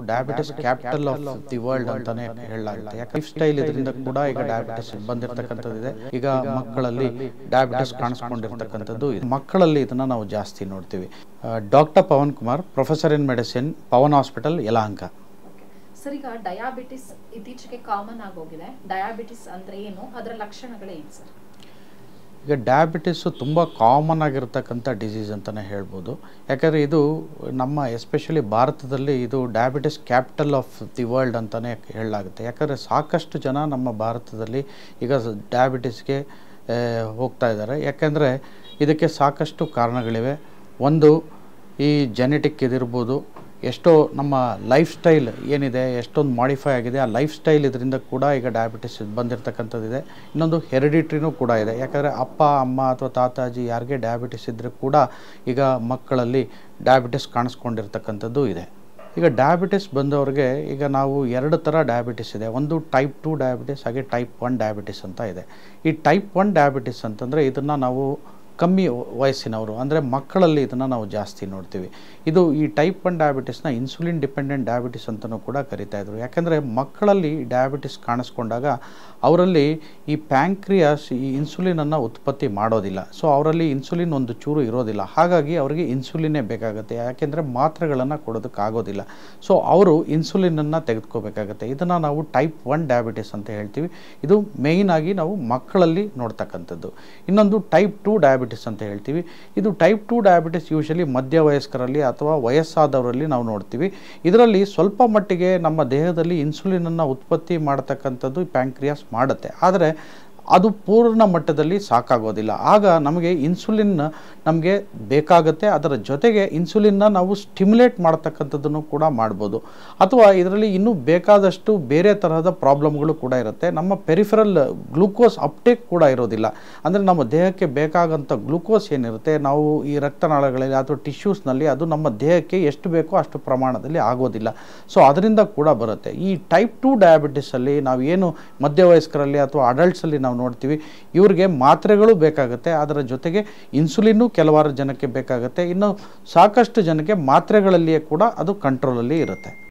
diabetes capital of the world ಅಂತಾನೆ ಹೇಳಲಾಗುತ್ತೆ ಯಾಕೆ ಲೈಫ್ ಸ್ಟೈಲ್ ಇದರಿಂದ ಕೂಡ ಈಗ ಡಯಾಬಿಟಿಸ್ ಬಂದಿರತಕ್ಕಂಥದ್ದಿದೆ ಈಗ ಮಕ್ಕಳಲ್ಲಿ ಡಯಾಬಿಟಿಸ್ ಕಾಣಿಸ್ಕೊಂಡಿರ್ತಕ್ಕಂಥದ್ದು ಇದೆ ಮಕ್ಕಳಲ್ಲಿ ಇದನ್ನ ನಾವು ಜಾಸ್ತಿ ನೋಡ್ತೀವಿ doctor Pavan Kumar professor in medicine Pavan hospital Yelahanka sir ಈಗ ಡಯಾಬಿಟಿಸ್ ಇತ್ತೀಚೆಗೆ ಕಾಮನ್ ಆಗೋಗಿದೆ ಡಯಾಬಿಟಿಸ್ ಅಂದ್ರೆ ಏನು ಅದರ ಲಕ್ಷಣಗಳೇನು ಸರ್ ಈಗ ಡಯಾಬಿಟಿಸು ತುಂಬ ಕಾಮನ್ ಆಗಿರ್ತಕ್ಕಂಥ ಡಿಸೀಸ್ ಅಂತಲೇ ಹೇಳ್ಬೋದು ಯಾಕಂದರೆ ಇದು ನಮ್ಮ ಎಸ್ಪೆಷಲಿ ಭಾರತದಲ್ಲಿ ಇದು diabetes capital of the world ಅಂತಲೇ ಹೇಳಲಾಗುತ್ತೆ ಯಾಕಂದರೆ ಸಾಕಷ್ಟು ಜನ ನಮ್ಮ ಭಾರತದಲ್ಲಿ ಈಗ ಡಯಾಬಿಟಿಸ್ಗೆ ಹೋಗ್ತಾ ಇದ್ದಾರೆ ಯಾಕೆಂದರೆ ಇದಕ್ಕೆ ಸಾಕಷ್ಟು ಕಾರಣಗಳಿವೆ ಒಂದು ಈ ಜೆನೆಟಿಕ್ ಇದಿರ್ಬೋದು ಎಷ್ಟೋ ನಮ್ಮ ಲೈಫ್ ಸ್ಟೈಲ್ ಏನಿದೆ ಎಷ್ಟೊಂದು ಮಾಡಿಫೈ ಆಗಿದೆ ಆ ಲೈಫ್ ಸ್ಟೈಲ್ ಇದರಿಂದ ಕೂಡ ಈಗ ಡಯಾಬಿಟಿಸ್ ಬಂದಿರತಕ್ಕಂಥದ್ದಿದೆ ಇನ್ನೊಂದು ಹೆರಿಡಿಟ್ರಿನೂ ಕೂಡ ಇದೆ ಯಾಕಂದರೆ ಅಪ್ಪ ಅಮ್ಮ ಅಥವಾ ತಾತಾಜಿ ಯಾರಿಗೆ ಡಯಾಬಿಟಿಸ್ ಇದ್ದರೆ ಕೂಡ ಈಗ ಮಕ್ಕಳಲ್ಲಿ ಡಯಾಬಿಟಿಸ್ ಕಾಣಿಸ್ಕೊಂಡಿರ್ತಕ್ಕಂಥದ್ದು ಇದೆ ಈಗ ಡಯಾಬಿಟಿಸ್ ಬಂದವ್ರಿಗೆ ಈಗ ನಾವು ಎರಡು ಥರ ಡಯಾಬಿಟಿಸ್ ಇದೆ ಒಂದು ಟೈಪ್ ಟು ಡಯಾಬಿಟಿಸ್ ಹಾಗೆ ಟೈಪ್ ಒನ್ ಡಯಾಬಿಟಿಸ್ ಅಂತ ಇದೆ ಈ ಟೈಪ್ ಒನ್ ಡಯಾಬಿಟಿಸ್ ಅಂತಂದರೆ ಇದನ್ನು ನಾವು ಕಮ್ಮಿ ವಯಸ್ಸಿನವರು ಅಂದರೆ ಮಕ್ಕಳಲ್ಲಿ ಇದನ್ನು ನಾವು ಜಾಸ್ತಿ ನೋಡ್ತೀವಿ ಇದು ಈ ಟೈಪ್ ಒನ್ ಡಯಾಬಿಟಿಸ್ನ ಇನ್ಸುಲಿನ್ ಡಿಪೆಂಡೆಂಟ್ ಡಯಾಬಿಟಿಸ್ ಅಂತಲೂ ಕೂಡ ಕರಿತಾ ಇದ್ರು ಯಾಕೆಂದರೆ ಮಕ್ಕಳಲ್ಲಿ ಡಯಾಬಿಟಿಸ್ ಕಾಣಿಸ್ಕೊಂಡಾಗ ಅವರಲ್ಲಿ ಈ ಪ್ಯಾಂಕ್ರಿಯಾಸ್ ಈ ಇನ್ಸುಲಿನನ್ನು ಉತ್ಪತ್ತಿ ಮಾಡೋದಿಲ್ಲ ಸೊ ಅವರಲ್ಲಿ ಇನ್ಸುಲಿನ್ ಒಂದು ಚೂರು ಇರೋದಿಲ್ಲ ಹಾಗಾಗಿ ಅವರಿಗೆ ಇನ್ಸುಲಿನ್ನೇ ಬೇಕಾಗುತ್ತೆ ಯಾಕೆಂದರೆ ಮಾತ್ರೆಗಳನ್ನು ಕೊಡೋದಕ್ಕಾಗೋದಿಲ್ಲ ಸೊ ಅವರು ಇನ್ಸುಲಿನನ್ನು ತೆಗೆದುಕೋಬೇಕಾಗತ್ತೆ ಇದನ್ನು ನಾವು ಟೈಪ್ ಒನ್ ಡಯಾಬಿಟಿಸ್ ಅಂತ ಹೇಳ್ತೀವಿ ಇದು ಮೇಯ್ನ್ ಆಗಿ ನಾವು ಮಕ್ಕಳಲ್ಲಿ ನೋಡ್ತಕ್ಕಂಥದ್ದು ಇನ್ನೊಂದು ಟೈಪ್ ಟು ಡಯಾಬಿಟಿಸ್ ಅಂತ ಹೇಳ್ತೀವಿ ಇದು ಟೈಪ್ ಟು ಡಯಾಬಿಟಿಸ್ ಯೂಶಲಿ ಮಧ್ಯ ವಯಸ್ಕರಲ್ಲಿ ಅಥವಾ ವಯಸ್ಸಾದವರಲ್ಲಿ ನಾವು ನೋಡ್ತೀವಿ ಇದರಲ್ಲಿ ಸ್ವಲ್ಪ ಮಟ್ಟಿಗೆ ನಮ್ಮ ದೇಹದಲ್ಲಿ ಇನ್ಸುಲಿನನ್ನು ಉತ್ಪತ್ತಿ ಮಾಡತಕ್ಕಂಥದ್ದು ಪ್ಯಾಂಕ್ರಿಯಾಸ್ ಮಾಡುತ್ತೆ ಆದರೆ ಅದು ಪೂರ್ಣ ಮಟ್ಟದಲ್ಲಿ ಸಾಕಾಗೋದಿಲ್ಲ ಆಗ ನಮಗೆ ಇನ್ಸುಲಿನ್ ನಮಗೆ ಬೇಕಾಗುತ್ತೆ ಅದರ ಜೊತೆಗೆ ಇನ್ಸುಲಿನ್ನ ನಾವು ಸ್ಟಿಮ್ಯುಲೇಟ್ ಮಾಡ್ತಕ್ಕಂಥದ್ದನ್ನು ಕೂಡ ಮಾಡ್ಬೋದು ಅಥವಾ ಇದರಲ್ಲಿ ಇನ್ನೂ ಬೇಕಾದಷ್ಟು ಬೇರೆ ತರಹದ ಪ್ರಾಬ್ಲಮ್ಗಳು ಕೂಡ ಇರುತ್ತೆ ನಮ್ಮ ಪೆರಿಫರಲ್ ಗ್ಲೂಕೋಸ್ ಅಪ್ಟೇಕ್ ಕೂಡ ಇರೋದಿಲ್ಲ ಅಂದರೆ ನಮ್ಮ ದೇಹಕ್ಕೆ ಬೇಕಾಗಂಥ ಗ್ಲೂಕೋಸ್ ಏನಿರುತ್ತೆ ನಾವು ಈ ರಕ್ತನಾಳಗಳಲ್ಲಿ ಅಥವಾ ಟಿಶ್ಯೂಸ್ನಲ್ಲಿ ಅದು ನಮ್ಮ ದೇಹಕ್ಕೆ ಎಷ್ಟು ಬೇಕೋ ಅಷ್ಟು ಪ್ರಮಾಣದಲ್ಲಿ ಆಗೋದಿಲ್ಲ ಸೊ ಅದರಿಂದ ಕೂಡ ಬರುತ್ತೆ ಈ ಟೈಪ್ ಟು ಡಯಾಬಿಟಿಸಲ್ಲಿ ನಾವು ಏನು ಮಧ್ಯವಯಸ್ಕರಲ್ಲಿ ಅಥವಾ ಅಡಲ್ಟ್ಸಲ್ಲಿ ನಾವು ನೋಡ್ತೀವಿ ಇವ್ರಿಗೆ ಮಾತ್ರೆಗಳು ಬೇಕಾಗುತ್ತೆ ಅದರ ಜೊತೆಗೆ ಇನ್ಸುಲಿನ್ನು ಕೆಲವಾರು ಜನಕ್ಕೆ ಬೇಕಾಗುತ್ತೆ ಇನ್ನು ಸಾಕಷ್ಟು ಜನಕ್ಕೆ ಮಾತ್ರೆಗಳಲ್ಲಿಯೇ ಕೂಡ ಅದು ಕಂಟ್ರೋಲಲ್ಲಿ ಇರುತ್ತೆ